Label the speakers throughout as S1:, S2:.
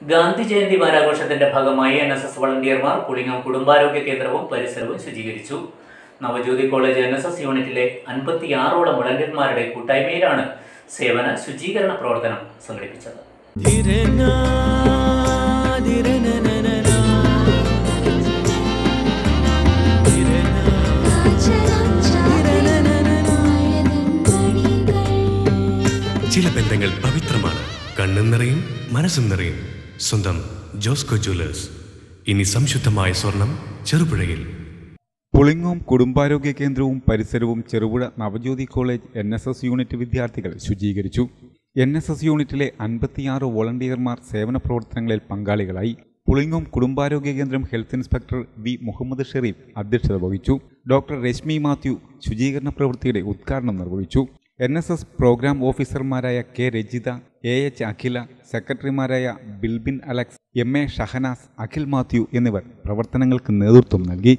S1: ഗാന്ധി ജയന്തി വാരാഘോഷത്തിന്റെ ഭാഗമായി N S S വളണ്ടിയർമാർ പുളിങ്ങം കുടുംബാരോഗ്യ കേന്ദ്രവും പരിസരവും ശുചീകരിച്ചു Navajyothi college N S S യൂണിറ്റിലെ അൻപത്തിയാറോളം വളണ്ടിയർമാരുടെ കൂട്ടായ്മയിലാണ് സേവന ശുചീകരണ പ്രവർത്തനം സംഘടിപ്പിച്ചത്
S2: ചില ബന്ധങ്ങൾ പവിത്രമാണ് കണ്ണും നിറയും മനസ്സും നിറയും സ്വന്തം ജോസ്കോ ജ്വല്ലേഴ്സ് ഇനി സംശുദ്ധമായ സ്വർണം ചെറുപുഴയിൽ
S3: പുളിങ്ങോം കുടുംബാരോഗ്യ കേന്ദ്രവും പരിസരവും Cherupuzha Navajyothi college N S S unit വിദ്യാർത്ഥികൾ ശുചീകരിച്ചു എൻ എസ് എസ് യൂണിറ്റിലെ അൻപത്തിയാറ് വോളണ്ടിയർമാർ സേവന പ്രവർത്തനങ്ങളിൽ പങ്കാളികളായി പുളിങ്ങോം കുടുംബാരോഗ്യ കേന്ദ്രം health inspector V Muhammad Shereef അധ്യക്ഷത വഹിച്ചു ഡോക്ടർ രശ്മി മാത്യു ശുചീകരണ പ്രവൃത്തിയുടെ ഉദ്ഘാടനം നിർവഹിച്ചു എൻ എസ് എസ് പ്രോഗ്രാം ഓഫീസർമാരായ K Rajitha A H Akhila സെക്രട്ടറിമാരായ Bilbin Alex M A Shahanas Akhil Mathew എന്നിവർ പ്രവർത്തനങ്ങൾക്ക് നേതൃത്വം നൽകി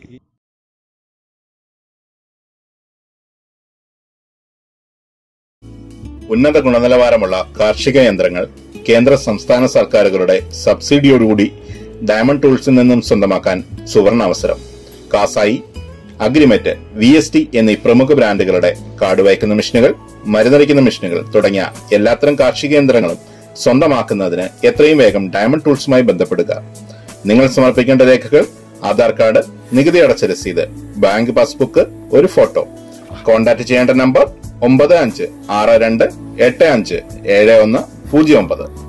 S4: ഉന്നത ഗുണനിലവാരമുള്ള കാർഷിക യന്ത്രങ്ങൾ കേന്ദ്ര സംസ്ഥാന സർക്കാരുകളുടെ സബ്സിഡിയോടുകൂടി ഡയമണ്ട് ടൂൾസിൽ നിന്നും സ്വന്തമാക്കാൻ സുവർണ അവസരം കാസായി അഗ്രിമെറ്റ് വി എസ് ടി എന്നീ പ്രമുഖ ബ്രാൻഡുകളുടെ കാട് വയ്ക്കുന്ന മെഷീനുകൾ മരുന്നടിക്കുന്ന മെഷീനുകൾ തുടങ്ങിയ എല്ലാത്തരം കാർഷിക യന്ത്രങ്ങളും സ്വന്തമാക്കുന്നതിന് എത്രയും വേഗം ഡയമണ്ട് ടൂൾസുമായി ബന്ധപ്പെടുക നിങ്ങൾ സമർപ്പിക്കേണ്ട രേഖകൾ ആധാർ കാർഡ് നികുതി അടച്ച രസീത് ബാങ്ക് പാസ്ബുക്ക് ഒരു ഫോട്ടോ കോൺടാക്ട് ചെയ്യേണ്ട നമ്പർ ഒമ്പത് അഞ്ച് ആറ് രണ്ട് എട്ട് അഞ്ച് ഏഴ് ഒന്ന് പൂജ്യം ഒമ്പത്